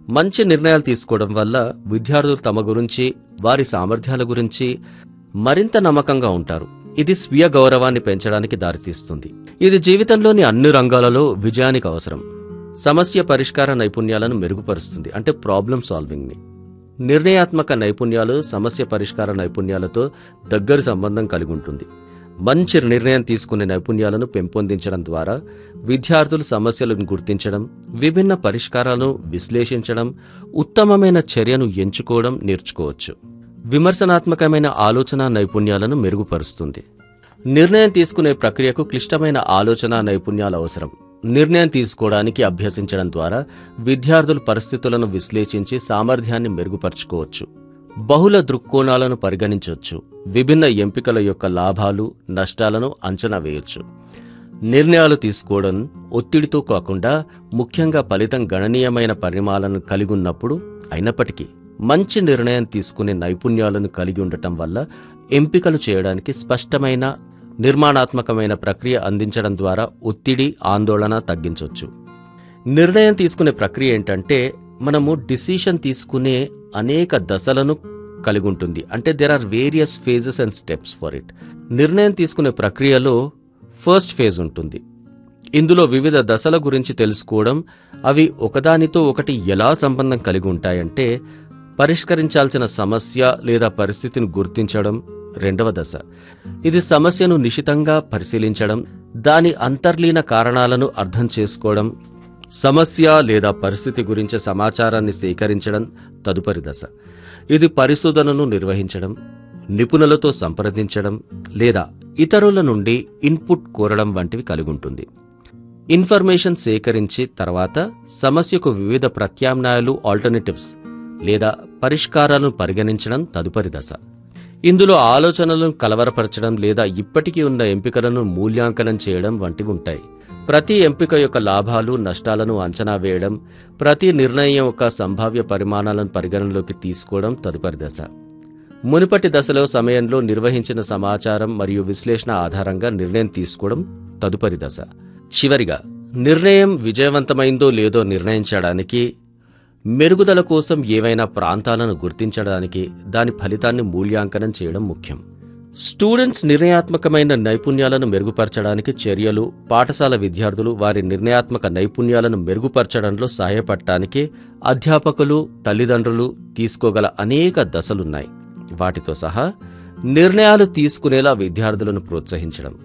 మంచి నిర్ణయాలు తీసుకోవడం వల్ల విద్యార్థులు తమ గురించి వారి సామర్థ్యాల గురించి మరింత నమ్మకంగా ఉంటారు ఇది స్వీయ గౌరవాన్ని పెంచడానికి దారితీస్తుంది ఇది జీవితంలోని అన్ని రంగాలలో విజయానికి అవసరం సమస్య పరిష్కార నైపుణ్యాలను మెరుగుపరుస్తుంది అంటే ప్రాబ్లం సాల్వింగ్ ని నిర్ణయాత్మక నైపుణ్యాలు సమస్య పరిష్కార నైపుణ్యాలతో దగ్గరి సంబంధం కలిగి ఉంటుంది మంచి నిర్ణయం తీసుకునే నైపుణ్యాలను పెంపొందించడం ద్వారా విద్యార్థులు సమస్యలను గుర్తించడం విభిన్న పరిష్కారాలను విశ్లేషించడం ఉత్తమమైన చర్యను ఎంచుకోవడం నేర్చుకోవచ్చు విమర్శనాత్మకమైన ఆలోచన నైపుణ్యాలను మెరుగుపరుస్తుంది నిర్ణయం తీసుకునే ప్రక్రియకు క్లిష్టమైన ఆలోచన నైపుణ్యాలు అవసరం నిర్ణయం తీసుకోవడానికి అభ్యసించడం ద్వారా విద్యార్థులు పరిస్థితులను విశ్లేషించి సామర్థ్యాన్ని మెరుగుపరుచుకోవచ్చు బహుళ దృక్కోణాలను పరిగణించవచ్చు విభిన్న ఎంపికల యొక్క లాభాలు నష్టాలను అంచనా వేయొచ్చు నిర్ణయాలు తీసుకోవడం ఒత్తిడితో కాకుండా ముఖ్యంగా ఫలితం గణనీయమైన పరిమాణాలను కలిగి ఉన్నప్పుడు అయినప్పటికీ మంచి నిర్ణయం తీసుకునే నైపుణ్యాలను కలిగి ఉండటం వల్ల ఎంపికలు చేయడానికి స్పష్టమైన నిర్మాణాత్మకమైన ప్రక్రియ అందించడం ద్వారా ఒత్తిడి ఆందోళన తగ్గించవచ్చు నిర్ణయం తీసుకునే ప్రక్రియ ఏంటంటే మనము డిసిషన్ తీసుకునే అనేక దశలను కలిగి ఉంటుంది అంటే there are various phases and steps for it నిర్ణయం తీసుకునే ప్రక్రియలో ఫస్ట్ ఫేజ్ ఉంటుంది ఇందులో వివిధ దశల గురించి తెలుసుకోవడం అవి ఒకదానితో ఒకటి ఎలా సంబంధం కలిగి ఉంటాయంటే పరిష్కరించాల్సిన సమస్య లేదా పరిస్థితిని గుర్తించడం రెండవ దశ ఇది సమస్యను నిశితంగా పరిశీలించడం దాని అంతర్లీన కారణాలను అర్థం చేసుకోవడం సమస్య లేదా పరిస్థితి గురించి సమాచారాన్ని సేకరించడం తదుపరి దశ ఇది పరిశోధనను నిర్వహించడం నిపుణులతో సంప్రదించడం లేదా ఇతరుల నుండి ఇన్పుట్ కోరడం వంటివి కలిగి ఉంటుంది ఇన్ఫర్మేషన్ సేకరించి తర్వాత సమస్యకు వివిధ ప్రత్యామ్నాయాలు ఆల్టర్నేటివ్స్ లేదా పరిష్కారాలను పరిగణించడం తదుపరి దశ ఇందులో ఆలోచనలను కలవరపరచడం లేదా ఇప్పటికీ ఉన్న ఎంపికలను మూల్యాంకనం చేయడం వంటివి ఉంటాయి ప్రతి ఎంపిక యొక్క లాభాలు నష్టాలను అంచనా వేయడం ప్రతి నిర్ణయం యొక్క సంభావ్య పరిమాణాలను పరిగణనలోకి తీసుకోవడం తదుపరి దశ మునుపటి దశలో సమయంలో నిర్వహించిన సమాచారం మరియు విశ్లేషణ ఆధారంగా నిర్ణయం తీసుకోవడం తదుపరి దశ చివరిగా నిర్ణయం విజయవంతమైందో లేదో నిర్ణయించడానికి మెరుగుదల కోసం ఏవైనా ప్రాంతాలను గుర్తించడానికి దాని ఫలితాన్ని మూల్యాంకనం చేయడం ముఖ్యం స్టూడెంట్స్ నిర్ణయాత్మకమైన నైపుణ్యాలను మెరుగుపరచడానికి చర్యలు పాఠశాల విద్యార్థులు వారి నిర్ణయాత్మక నైపుణ్యాలను మెరుగుపరచడంలో సహాయపడటానికి అధ్యాపకులు తల్లిదండ్రులు తీసుకోగల అనేక దశలున్నాయి వాటితో సహా నిర్ణయాలు తీసుకునేలా విద్యార్థులను ప్రోత్సహించడం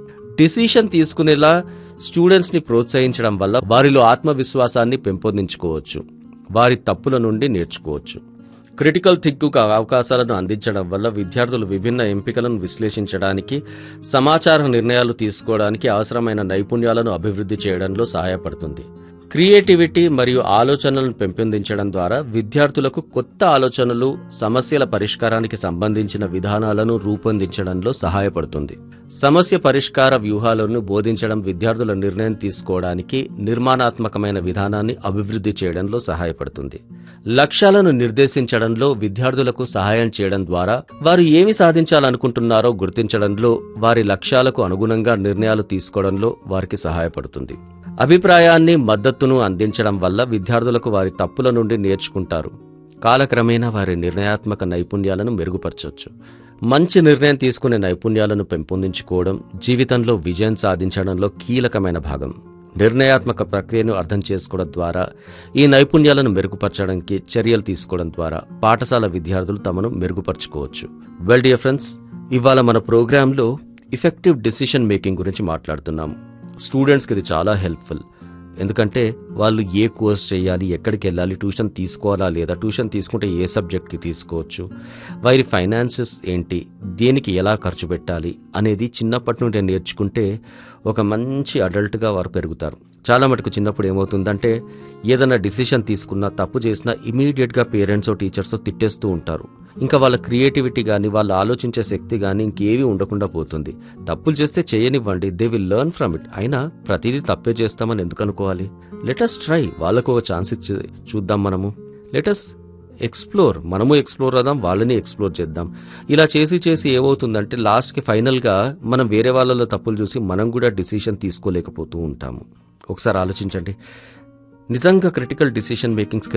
డిసిషన్ తీసుకునేలా స్టూడెంట్స్ ని ప్రోత్సహించడం వల్ల వారిలో ఆత్మవిశ్వాసాన్ని పెంపొందించుకోవచ్చు వారి తప్పుల నుండి నేర్చుకోవచ్చు క్రిటికల్ థింకుకు అవకాశాలను అందించడం వల్ల విద్యార్థులు విభిన్న ఎంపికలను విశ్లేషించడానికి సమాచార నిర్ణయాలు తీసుకోవడానికి అవసరమైన నైపుణ్యాలను అభివృద్ధి చేయడంలో సహాయపడుతుంది క్రియేటివిటీ మరియు ఆలోచనలను పెంపొందించడం ద్వారా విద్యార్థులకు కొత్త ఆలోచనలు సమస్యల పరిష్కారానికి సంబంధించిన విధానాలను రూపొందించడంలో సహాయపడుతుంది సమస్య పరిష్కార వ్యూహాలను బోధించడం విద్యార్థుల నిర్ణయం తీసుకోవడానికి నిర్మాణాత్మకమైన విధానాన్ని అభివృద్ధి చేయడంలో సహాయపడుతుంది లక్ష్యాలను నిర్దేశించడంలో విద్యార్థులకు సహాయం చేయడం ద్వారా వారు ఏమి సాధించాలనుకుంటున్నారో గుర్తించడంలో వారి లక్ష్యాలకు అనుగుణంగా నిర్ణయాలు తీసుకోవడంలో వారికి సహాయపడుతుంది అభిప్రాయాన్ని మద్దతును అందించడం వల్ల విద్యార్థులకు వారి తప్పుల నుండి నేర్చుకుంటారు కాలక్రమేణా వారి నిర్ణయాత్మక నైపుణ్యాలను మెరుగుపరచవచ్చు మంచి నిర్ణయం తీసుకునే నైపుణ్యాలను పెంపొందించుకోవడం జీవితంలో విజయం సాధించడంలో కీలకమైన భాగం నిర్ణయాత్మక ప్రక్రియను అర్థం చేసుకోవడం ద్వారా ఈ నైపుణ్యాలను మెరుగుపరచడానికి చర్యలు తీసుకోవడం ద్వారా పాఠశాల విద్యార్థులు తమను మెరుగుపరచుకోవచ్చు వెల్ డియర్ ఫ్రెండ్స్ ఇవాళ మన ప్రోగ్రాంలో ఇఫెక్టివ్ డిసిషన్ మేకింగ్ గురించి మాట్లాడుతున్నాము స్టూడెంట్స్కి ఇది చాలా హెల్ప్ఫుల్ ఎందుకంటే వాళ్ళు ఏ కోర్స్ చేయాలి ఎక్కడికి వెళ్ళాలి ట్యూషన్ తీసుకోవాలా లేదా ట్యూషన్ తీసుకుంటే ఏ సబ్జెక్ట్కి తీసుకోవచ్చు వారి ఫైనాన్సెస్ ఏంటి దేనికి ఎలా ఖర్చు పెట్టాలి అనేది చిన్నప్పటి నుండి నేర్చుకుంటే ఒక మంచి అడల్ట్గా వారు పెరుగుతారు చాలా మటుకు చిన్నప్పుడు ఏమవుతుందంటే ఏదైనా డిసిషన్ తీసుకున్నా తప్పు చేసినా ఇమీడియట్గా పేరెంట్స్ టీచర్స్ తిట్టేస్తూ ఉంటారు ఇంకా వాళ్ళ క్రియేటివిటీ కానీ వాళ్ళు ఆలోచించే శక్తి కానీ ఇంకేవి ఉండకుండా పోతుంది తప్పులు చేస్తే చేయనివ్వండి they will learn from it అయినా ప్రతిదీ తప్పే చేస్తామని ఎందుకు అనుకోవాలి లెటస్ ట్రై వాళ్ళకు ఒక ఛాన్స్ ఇచ్చి చూద్దాం మనము లెటస్ ఎక్స్ప్లోర్ మనము ఎక్స్ప్లోర్ అవుదాం వాళ్ళని ఎక్స్ప్లోర్ చేద్దాం ఇలా చేసి చేసి ఏమవుతుందంటే లాస్ట్కి ఫైనల్గా మనం వేరే వాళ్ళలో తప్పులు చూసి మనం కూడా డిసిషన్ తీసుకోలేకపోతూ ఉంటాము ఒకసారి ఆలోచించండి నిజంగా క్రిటికల్ డిసిషన్ మేకింగ్